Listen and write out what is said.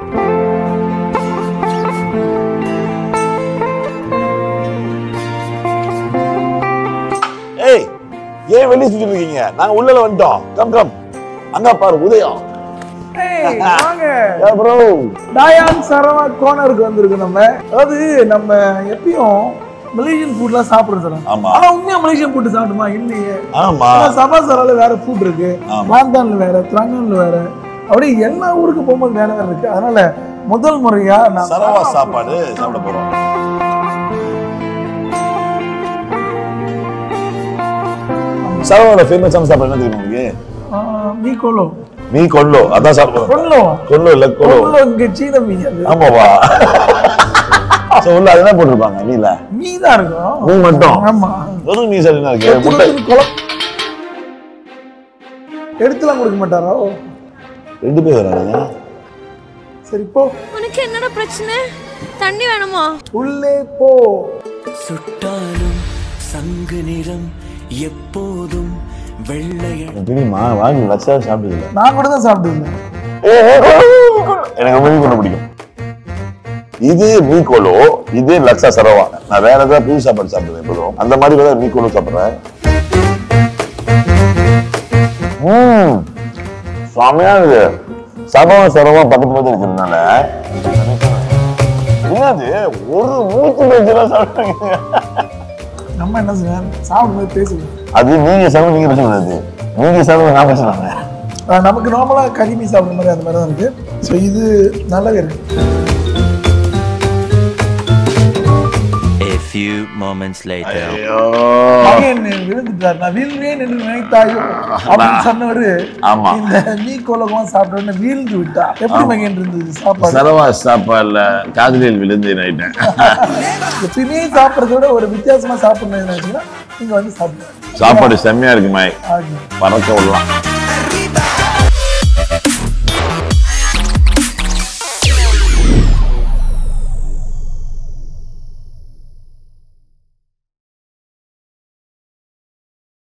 ஏய் ஏன் வெளியே சுத்திட்டு இருக்கீங்க நாங்க உள்ள வந்துட்டோம் கம் கம் அங்க பாரு உதயம் ஏய், வாங்க ப்ரோ டயான் சரவா கோனருக்கு வந்திருக்கு நம்ம அதாவது நம்ம எப்பயும் மலேசியன் ஃபுட்லாம் சாப்பிடுறது ஆமா. ஆனா உண்மையா மலேசியன் ஃபுட் சாப்பிடுமா இல்லையே ஆமா ஆனா சபாசரால வேற ஃபுட் இருக்கு ஆமா. மாந்தான்ல வேற திரங்கன்ல வேற அப்படியே எல்லா ஊருக்கு போகும்போது வேற வேற இருக்கு அதனால முதல் முறையா நான் சரவா சாப்பாடு சாப்பிட போறோம் சரவாவோட ஃபேமஸான சாப்பாடு என்ன தெரியுமா உங்களுக்கு ஆ, மீ கொலோ மீ கொள்ளோ அதான் சாப்பிட போறோம் கொல்லோ கொள்ளோ இல்ல கொள்ளோ கொல்லோ இங்க சீன மீன் அது ஆமாவா சோ உள்ள அதுதான் போட்டிருப்பாங்க மீல மீ தான் இருக்கும் மீ மட்டும் ஆமா வெறும் மீ சாப்பிட்டு இருக்கு எடுத்து முட்டை வந்து குழம்பு- எடுத்துலாம் கொடுக்க மாட்டாரா ஓ, ரெண்டு பேர் வராங்க சரி போ உனக்கு என்னடா பிரச்சனை தண்ணி வேணுமா உள்ளே போ சுட்டாலும் சங்கு நிறம் எப்போதும் வெள்ளைய எனக்கு தெரியுமா வாங்கி லட்சா சாப்பிட்டது இல்ல நான் கூட தான் சாப்பிட்டுருந்தேன் எனக்கு மீ கொண்டு பிடிக்கும் இது மீ கோலோ இது லட்சா சரவா நான் வேற ஏதாவது புது சாப்பாடு சாப்பிடுவேன் எப்போதும் அந்த மாதிரி தான் மீ கோலோ சாப்பிடுறேன் ம் செமையா இருக்கு சரவா சரவா பக்கத்து பக்கத்து இருக்கிறதுனால என்னது ஒரு மூச்சு பேச்செல்லாம் சாப்பிடுறீங்க நம்ம என்ன செய்யலாம் சாப்பிடும்போது பேசுவோம் அது நீங்க சாப்பிட நீங்க பேசக்கூடாது நீங்க சாப்பிட நான் பேசலாங்க ஆஹ் நமக்கு நார்மலாக கறிமீ சாப்பிட்ற மாதிரி அந்த மாதிரி தான் இருக்கு ஸோ இது நல்லாவே இருக்கு A few moments later. மகன் விழுந்துட்டார் நான் வீழ்வேன் என்று நினைத்தாயோ அப்படின்னு சொன்னவரு ஆமா. இந்த மீ கோலகம் சாப்பிட்ட உடனே வீழ்ந்து விட்டா எப்படி மகன் இருந்தது சாப்பாடு சரவா சாப்பாடுல காதலில் விழுந்து ஆயிட்டேன் எப்பயுமே சாப்பிட்றத விட ஒரு வித்தியாசமா சாப்பிடணும்னு நினைச்சீங்கன்னா நீங்க வந்து சாப்பிடுங்க சாப்பாடு செம்மையா இருக்கு மாய் ஆகி. பறக்க விடலாம்